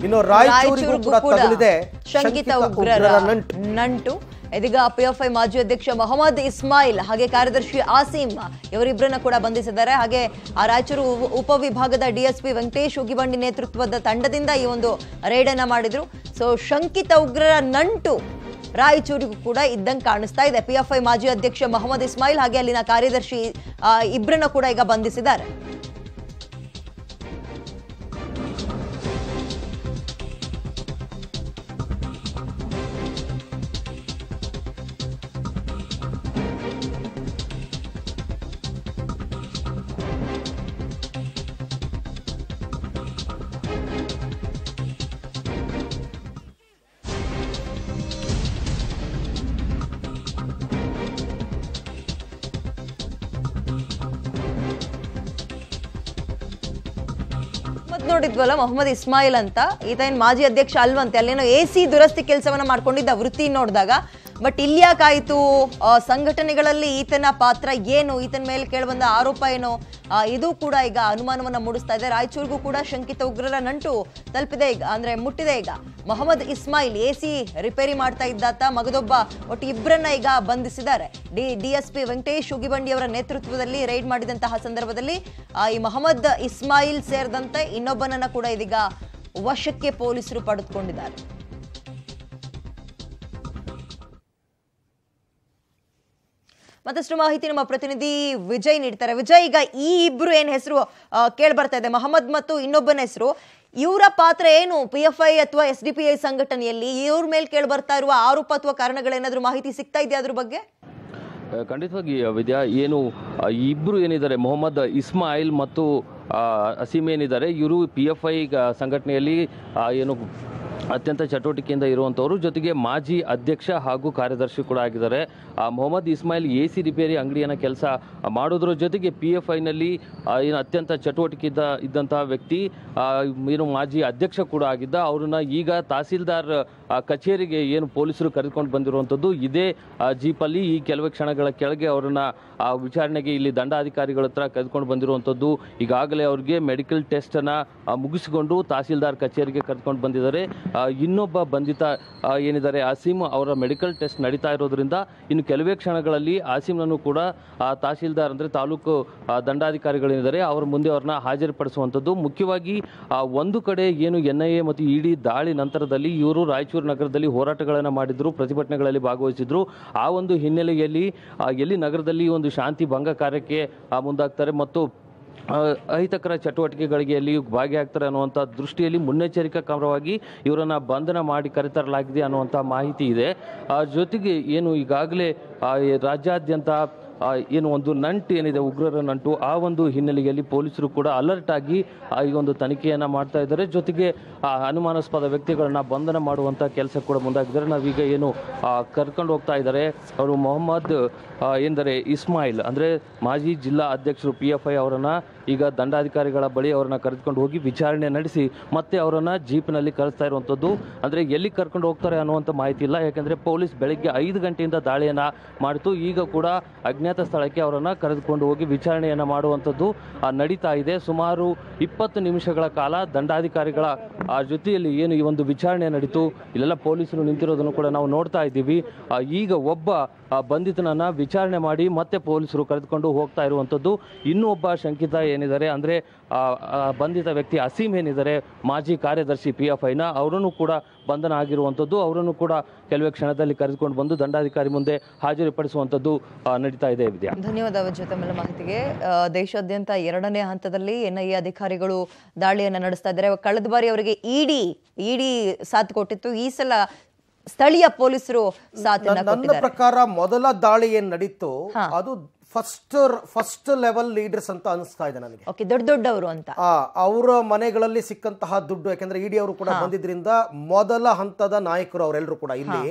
ಇನ್ನು ರಾಯಚೂರಿಗೂ ರಾಯಚೂರಿಗೂ ಕೂಡ ಕೂಡ ತಗುಲಿದೆ ಶಂಕಿತ ಉಗ್ರರ ನಂಟು ನಂಟು ಇದೀಗ ಪಿಎಫ್ಐ ಮಾಜಿ ಅಧ್ಯಕ್ಷ ಮೊಹಮ್ಮದ್ ಇಸ್ಮಾಯಿಲ್ ಹಾಗೆ ಕಾರ್ಯದರ್ಶಿ ಆಸೀಮ್ ಇವರಿಬ್ಬರನ್ನ ಕೂಡ ಬಂಧಿಸಿದ್ದಾರೆ ಹಾಗೆ ಆ ರಾಯಚೂರು ಉಪ- ಉಪವಿಭಾಗದ ಡಿಎಸ್ಪಿ ವೆಂಕಟೇಶ್ ಉಗಿಬಂಡಿ ನೇತೃತ್ವದ ತಂಡದಿಂದ ಈ ಒಂದು ರೇಡ್ ಅನ್ನ ಮಾಡಿದ್ರು ಸೊ ಶಂಕಿತ ಉಗ್ರರ ನಂಟು ರಾಯಚೂರಿಗೂ ಕೂಡ ಇದ್ದಂಗೆ ಕಾಣಿಸ್ತಾ ಇದೆ ಪಿಎಫ್ಐ ಮಾಜಿ ಅಧ್ಯಕ್ಷ ಮೊಹಮ್ಮದ್ ಇಸ್ಮಾಯಿಲ್ ಹಾಗೆ ಅಲ್ಲಿನ ಕಾರ್ಯದರ್ಶಿ ಆ, ಇಬ್ಬರನ್ನ ಕೂಡ ಈಗ ಬಂಧಿಸಿದ್ದಾರೆ ಮತ್ ನೋಡಿದ್ವಲ್ಲ ಮೊಹಮ್ಮದ್ ಇಸ್ಮಾಯಿಲ್ ಅಂತ ಈತ ಏನ್ ಮಾಜಿ ಅಧ್ಯಕ್ಷ ಅಲ್ವಂತೆ ಅಲ್ಲೇನೋ ಎ ಸಿ ದುರಸ್ತಿ ಕೆಲಸವನ್ನ ಮಾಡ್ಕೊಂಡಿದ್ದ ವೃತ್ತಿ ನೋಡಿದಾಗ ಬಟ್ ಇಲ್ಯಾಕಾಯ್ತು ಆ, ಸಂಘಟನೆಗಳಲ್ಲಿ ಈತನ ಪಾತ್ರ ಏನು ಈತನ ಮೇಲೆ ಕೇಳಿಬಂದ ಆರೋಪ ಏನು ಆ, ಇದು ಕೂಡ ಈಗ ಅನುಮಾನವನ್ನ ಮೂಡಿಸ್ತಾ ಇದೆ ರಾಯಚೂರಿಗೂ ಕೂಡ ಶಂಕಿತ ಉಗ್ರರ ನಂಟು ತಲುಪಿದೆ ಈಗ ಅಂದ್ರೆ ಮುಟ್ಟಿದೆ ಈಗ ಮೊಹಮ್ಮದ್ ಇಸ್ಮಾಯಿಲ್ ಎ ಸಿ ರಿಪೇರಿ ಮಾಡ್ತಾ ಇದ್ದಾತ ಮಗದೊಬ್ಬ ಒಟ್ಟು ಇಬ್ಬರನ್ನ ಈಗ ಬಂಧಿಸಿದ್ದಾರೆ ಡಿ ಡಿಎಸ್ಪಿ ವೆಂಕಟೇಶ್ ಉಗಿಬಂಡಿ ಅವರ ನೇತೃತ್ವದಲ್ಲಿ ರೈಡ್ ಮಾಡಿದಂತಹ ಸಂದರ್ಭದಲ್ಲಿ ಆ, ಈ ಮೊಹಮ್ಮದ್ ಇಸ್ಮಾಯಿಲ್ ಸೇರಿದಂತೆ ಇನ್ನೊಬ್ಬನನ್ನ ಕೂಡ ಇದೀಗ ವಶಕ್ಕೆ ಪೊಲೀಸರು ಪಡೆದುಕೊಂಡಿದ್ದಾರೆ ಮತ್ತಷ್ಟು ಮಾಹಿತಿ ನಮ್ಮ ಪ್ರತಿನಿಧಿ ವಿಜಯ್ ನೀಡ್ತಾರೆ ವಿಜಯ್ ಈಗ ಈ ಇಬ್ರು ಏನ್ ಹೆಸರು ಕೇಳಿ ಬರ್ತಾ ಇದೆ ಮೊಹಮ್ಮದ್ ಮತ್ತು ಇನ್ನೊಬ್ಬನ ಹೆಸರು ಇವರ ಪಾತ್ರ ಏನು ಪಿ ಎಫ್ ಐ ಅಥವಾ ಎಸ್ ಡಿ ಪಿ ಐ ಸಂಘಟನೆಯಲ್ಲಿ ಇವ್ರ ಮೇಲೆ ಕೇಳಿ ಬರ್ತಾ ಇರುವ ಆರೋಪ ಅಥವಾ ಕಾರಣಗಳೇನಾದ್ರೂ ಮಾಹಿತಿ ಸಿಗ್ತಾ ಇದೆಯಾ ಅದ್ರ ಬಗ್ಗೆ ಆ, ಖಂಡಿತವಾಗಿ ವಿದ್ಯಾ ಏನು ಆ, ಈ ಇಬ್ರು ಏನಿದ್ದಾರೆ ಮೊಹಮ್ಮದ್ ಇಸ್ಮಾಯಿಲ್ ಮತ್ತು ಆ, ಅಸೀಮ್ ಏನಿದ್ದಾರೆ ಇವರು ಪಿ ಎಫ್ ಐ ಸಂಘಟನೆಯಲ್ಲಿ ಆ, ಏನು ಅತ್ಯಂತ ಚಟುವಟಿಕೆಯಿಂದ ಇರುವಂಥವ್ರು ಜೊತೆಗೆ ಮಾಜಿ ಅಧ್ಯಕ್ಷ ಹಾಗೂ ಕಾರ್ಯದರ್ಶಿ ಕೂಡ ಆಗಿದ್ದಾರೆ ಆ, ಮೊಹಮ್ಮದ್ ಇಸ್ಮಾಯಿಲ್ ಎ ಸಿ ರಿಪೇರಿ ಅಂಗಡಿಯನ್ನು ಕೆಲಸ ಮಾಡೋದ್ರ ಜೊತೆಗೆ ಪಿ ಎಫ್ ಐನಲ್ಲಿ ಏನು ಅತ್ಯಂತ ಚಟುವಟಿಕೆ ಇದ್ದ ಇದ್ದಂತಹ ವ್ಯಕ್ತಿ ಆ, ಏನು ಮಾಜಿ ಅಧ್ಯಕ್ಷ ಕೂಡ ಆಗಿದ್ದ ಅವ್ರನ್ನ ಈಗ ತಹಸೀಲ್ದಾರ್ ಆ, ಕಚೇರಿಗೆ ಏನು ಪೊಲೀಸರು ಕರೆದುಕೊಂಡು ಬಂದಿರುವಂಥದ್ದು ಇದೇ ಆ, ಜೀಪಲ್ಲಿ ಈ ಕೆಲವೇ ಕ್ಷಣಗಳ ಕೆಳಗೆ ಅವರನ್ನ ಆ ವಿಚಾರಣೆಗೆ ಇಲ್ಲಿ ದಂಡಾಧಿಕಾರಿಗಳ ಹತ್ರ ಕರೆದುಕೊಂಡು ಬಂದಿರುವಂಥದ್ದು ಈಗಾಗಲೇ ಅವ್ರಿಗೆ ಮೆಡಿಕಲ್ ಟೆಸ್ಟನ್ನು ಮುಗಿಸಿಕೊಂಡು ತಹಸೀಲ್ದಾರ್ ಕಚೇರಿಗೆ ಕರೆದುಕೊಂಡು ಬಂದಿದ್ದಾರೆ ಆ, ಇನ್ನೊಬ್ಬ ಬಂಧಿತ ಆ, ಏನಿದ್ದಾರೆ ಆಸೀಮ್ ಅವರ ಮೆಡಿಕಲ್ ಟೆಸ್ಟ್ ನಡೀತಾ ಇರೋದ್ರಿಂದ ಇನ್ನು ಕೆಲವೇ ಕ್ಷಣಗಳಲ್ಲಿ ಆಸೀಮ್ನನ್ನು ಕೂಡ ಆ, ತಹಸೀಲ್ದಾರ್ ಅಂದರೆ ತಾಲೂಕು ಆ, ದಂಡಾಧಿಕಾರಿಗಳೇನಿದ್ದಾರೆ ಅವರ ಮುಂದೆ ಅವ್ರನ್ನ ಹಾಜರುಪಡಿಸುವಂಥದ್ದು ಮುಖ್ಯವಾಗಿ ಆ, ಒಂದು ಕಡೆ ಏನು ಎನ್ ಐ ಎ ಮತ್ತು ಇಡಿ ದಾಳಿ ನಂತರದಲ್ಲಿ ಇವರು ರಾಯಚೂರು ನಗರದಲ್ಲಿ ಹೋರಾಟಗಳನ್ನು ಮಾಡಿದ್ರು ಪ್ರತಿಭಟನೆಗಳಲ್ಲಿ ಭಾಗವಹಿಸಿದ್ರು ಆ ಒಂದು ಹಿನ್ನೆಲೆಯಲ್ಲಿ ಆ, ಎಲ್ಲಿ ನಗರದಲ್ಲಿ ಒಂದು ಶಾಂತಿ ಭಂಗ ಕಾರ್ಯಕ್ಕೆ ಆ, ಮುಂದಾಗ್ತಾರೆ ಮತ್ತು ಆ, ಅಹಿತಕರ ಚಟುವಟಿಕೆಗಳಿಗೆ ಎಲ್ಲಿ ಭಾಗಿಯಾಗ್ತಾರೆ ಅನ್ನುವಂಥ ದೃಷ್ಟಿಯಲ್ಲಿ ಮುನ್ನೆಚ್ಚರಿಕಾ ಕ್ರಮವಾಗಿ ಇವರನ್ನು ಬಂಧನ ಮಾಡಿ ಕರೆತರಲಾಗಿದೆ ಅನ್ನುವಂಥ ಮಾಹಿತಿ ಇದೆ ಆ, ಜೊತೆಗೆ ಏನು ಈಗಾಗಲೇ ಆ, ಈ ರಾಜ್ಯಾದ್ಯಂತ ಆ, ಏನು ಒಂದು ನಂಟು ಏನಿದೆ ಉಗ್ರರ ನಂಟು ಆ ಒಂದು ಹಿನ್ನೆಲೆಯಲ್ಲಿ ಪೊಲೀಸರು ಕೂಡ ಅಲರ್ಟ್ ಆಗಿ ಆ, ಈ ಒಂದು ತನಿಖೆಯನ್ನು ಮಾಡ್ತಾ ಇದ್ದಾರೆ ಜೊತೆಗೆ ಆ ಅನುಮಾನಾಸ್ಪದ ವ್ಯಕ್ತಿಗಳನ್ನ ಬಂಧನ ಮಾಡುವಂಥ ಕೆಲಸ ಕೂಡ ಮುಂದಾಗಿದ್ದಾರೆ ನಾವೀಗ ಏನು ಆ, ಕರ್ಕೊಂಡು ಹೋಗ್ತಾ ಇದ್ದಾರೆ ಅವರು ಮೊಹಮ್ಮದ್ ಆ, ಎಂದರೆ ಇಸ್ಮಾಯಿಲ್ ಅಂದರೆ ಮಾಜಿ ಜಿಲ್ಲಾ ಅಧ್ಯಕ್ಷರು ಪಿ ಎಫ್ ಐ ಅವರನ್ನು ಈಗ ದಂಡಾಧಿಕಾರಿಗಳ ಬಳಿ ಅವರನ್ನ ಕರೆದುಕೊಂಡು ಹೋಗಿ ವಿಚಾರಣೆ ನಡೆಸಿ ಮತ್ತೆ ಅವರನ್ನು ಜೀಪ್ನಲ್ಲಿ ಕಳಿಸ್ತಾ ಇರುವಂಥದ್ದು ಅಂದರೆ ಎಲ್ಲಿ ಕರ್ಕೊಂಡು ಹೋಗ್ತಾರೆ ಅನ್ನುವಂಥ ಮಾಹಿತಿ ಇಲ್ಲ ಯಾಕೆಂದರೆ ಪೊಲೀಸ್ ಬೆಳಗ್ಗೆ ಐದು ಗಂಟೆಯಿಂದ ದಾಳಿಯನ್ನು ಮಾಡಿತು ಈಗ ಕೂಡ ಅಜ್ಞಾತ ಸ್ಥಳಕ್ಕೆ ಅವರನ್ನು ಕರೆದುಕೊಂಡು ಹೋಗಿ ವಿಚಾರಣೆಯನ್ನು ಮಾಡುವಂಥದ್ದು ಆ, ನಡೀತಾ ಇದೆ ಸುಮಾರು ಇಪ್ಪತ್ತು ನಿಮಿಷಗಳ ಕಾಲ ದಂಡಾಧಿಕಾರಿಗಳ ಆ ಜೊತೆಯಲ್ಲಿ ಏನು ಈ ಒಂದು ವಿಚಾರಣೆ ನಡೀತು ಇಲ್ಲೆಲ್ಲ ಪೊಲೀಸರು ನಿಂತಿರೋದನ್ನು ಕೂಡ ನಾವು ನೋಡ್ತಾ ಇದ್ದೀವಿ ಆ, ಈಗ ಒಬ್ಬ ಆ, ಬಂಧಿತನನ್ನ ವಿಚಾರಣೆ ಮಾಡಿ ಮತ್ತೆ ಪೊಲೀಸರು ಕರೆದುಕೊಂಡು ಹೋಗ್ತಾ ಇರುವಂಥದ್ದು ಇನ್ನೂ ಒಬ್ಬ ಶಂಕಿತ ಏನಿದ್ದಾರೆ ಅಂದರೆ ಬಂಧಿತ ವ್ಯಕ್ತಿ ಅಸೀಮ್ ಏನಿದ್ದಾರೆ ಮಾಜಿ ಕಾರ್ಯದರ್ಶಿ ಪಿ ಎಫ್ ಐನ ಅವರನ್ನು ಕೂಡ ಬಂಧನ ಆಗಿರುವಂಥದ್ದು ಅವರನ್ನು ಕೂಡ ಕೆಲವೇ ಕ್ಷಣದಲ್ಲಿ ಕರೆದುಕೊಂಡು ಬಂದು ದಂಡಾಧಿಕಾರಿ ಮುಂದೆ ಹಾಜರುಪಡಿಸುವಂಥದ್ದು ಆ, ನಡೀತಾ ಇದೆ ವಿದ್ಯಾ ಧನ್ಯವಾದ ವಿಜಯ್ ತಮ್ಮೆಲ್ಲ ಮಾಹಿತಿಗೆ ಆ, ದೇಶಾದ್ಯಂತ ಎರಡನೇ ಹಂತದಲ್ಲಿ ಎನ್ಐಎ ಅಧಿಕಾರಿಗಳು ದಾಳಿಯನ್ನ ನಡೆಸ್ತಾ ಇದ್ದಾರೆ ಕಳೆದ ಬಾರಿ ಅವರಿಗೆ ಇಡಿ ಇಡಿ ಸಾಥ್ ಕೊಟ್ಟಿತ್ತು ಈ ಸಲ ಸ್ಥಳೀಯ ಪೊಲೀಸರು ಸಾಥನ್ನ ನನ್ನ ಕೊಟ್ಟಿದ್ದಾರೆ ಪ್ರಕಾರ ಮೊದಲ ದಾಳಿ ಏನ್ ನಡೀತು ಅದು ಫಸ್ಟ್ ಫಸ್ಟ್ ಲೆವೆಲ್ ಲೀಡರ್ಸ್ ಅಂತ ಅನಿಸ್ತಾ ಇದೆ ನನಗೆ ಓಕೆ ದೊಡ್ಡ ದೊಡ್ಡವರು ಅಂತ ಆ ಅವರ ಮನೆಗಳಲ್ಲಿ ಸಿಕ್ಕಂತಹ ದುಡ್ಡು ಯಾಕಂದ್ರೆ ಇಡಿ ಅವರು ಕೂಡ ಬಂದಿದ್ರಿಂದ ಮೊದಲ ಹಂತದ ನಾಯಕರು ಅವರೆಲ್ಲರೂ ಕೂಡ ಇಲ್ಲಿ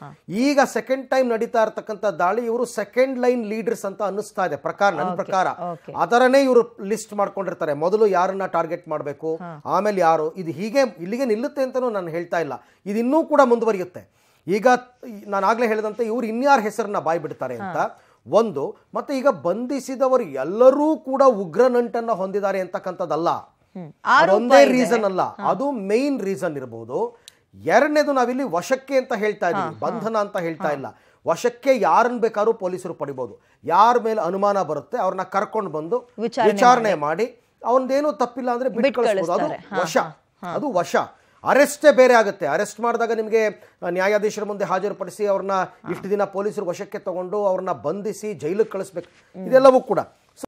ಈಗ ಸೆಕೆಂಡ್ ಟೈಮ್ ನಡೀತಾ ಇರತಕ್ಕಂತ ದಾಳಿ ಇವರು ಸೆಕೆಂಡ್ ಲೈನ್ ಲೀಡರ್ಸ್ ಅಂತ ಅನ್ನಿಸ್ತಾ ಇದೆ ಪ್ರಕಾರ ನನ್ನ ಪ್ರಕಾರ okay. ಅದರನೇ ಇವರು ಲಿಸ್ಟ್ ಮಾಡ್ಕೊಂಡಿರ್ತಾರೆ ಮೊದಲು ಯಾರನ್ನ ಟಾರ್ಗೆಟ್ ಮಾಡಬೇಕು ಆಮೇಲೆ ಯಾರು ಇದು ಹೀಗೆ ಇಲ್ಲಿಗೆ ನಿಲ್ಲುತ್ತೆ ಅಂತಾನೂ ನಾನು ಹೇಳ್ತಾ ಇಲ್ಲ ಇದು ಇನ್ನೂ ಕೂಡ ಮುಂದುವರಿಯುತ್ತೆ ಈಗ ನಾನು ಆಗ್ಲೇ ಹೇಳಿದಂತೆ ಇವ್ರು ಇನ್ಯಾರ ಹೆಸರನ್ನ ಬಾಯ್ ಬಿಡ್ತಾರೆ ಅಂತ ಒಂದು ಮತ್ತೆ ಈಗ ಬಂಧಿಸಿದವರು ಎಲ್ಲರೂ ಕೂಡ ಉಗ್ರ ನಂಟನ್ನ ಹೊಂದಿದ್ದಾರೆ ಅಂತಕ್ಕಂಥದ್ದಲ್ಲ ಅದೊಂದೇ ರೀಸನ್ ಅಲ್ಲ ಅದು ಮೇನ್ ರೀಸನ್ ಇರಬಹುದು ಎರಡನೇದು ನಾವಿಲ್ಲಿ ವಶಕ್ಕೆ ಅಂತ ಹೇಳ್ತಾ ಇದೀವಿ ಬಂಧನ ಅಂತ ಹೇಳ್ತಾ ಇಲ್ಲ ವಶಕ್ಕೆ ಯಾರನ್ನ ಬೇಕಾದ್ರೂ ಪೊಲೀಸರು ಪಡಿಬಹುದು ಯಾರ ಮೇಲೆ ಅನುಮಾನ ಬರುತ್ತೆ ಅವ್ರನ್ನ ಕರ್ಕೊಂಡು ಬಂದು ವಿಚಾರಣೆ ವಿಚಾರಣೆ ಮಾಡಿ ಅವನದೇನು ತಪ್ಪಿಲ್ಲ ಅಂದ್ರೆ ಬಿಟ್ಟು ಕಳಿಸ್ಬೋದು ಅದು ವಶ ಅದು ವಶ ಅರೆಸ್ಟೇ ಬೇರೆ ಆಗುತ್ತೆ ಅರೆಸ್ಟ್ ಮಾಡಿದಾಗ ನಿಮಗೆ ನ್ಯಾಯಾಧೀಶರ ಮುಂದೆ ಹಾಜರುಪಡಿಸಿ ಅವ್ರನ್ನ ಇಷ್ಟು ದಿನ ಪೊಲೀಸರು ವಶಕ್ಕೆ ತಗೊಂಡು ಅವ್ರನ್ನ ಬಂಧಿಸಿ ಜೈಲಿಗೆ ಕಳಿಸ್ಬೇಕು ಇದೆಲ್ಲವೂ ಕೂಡ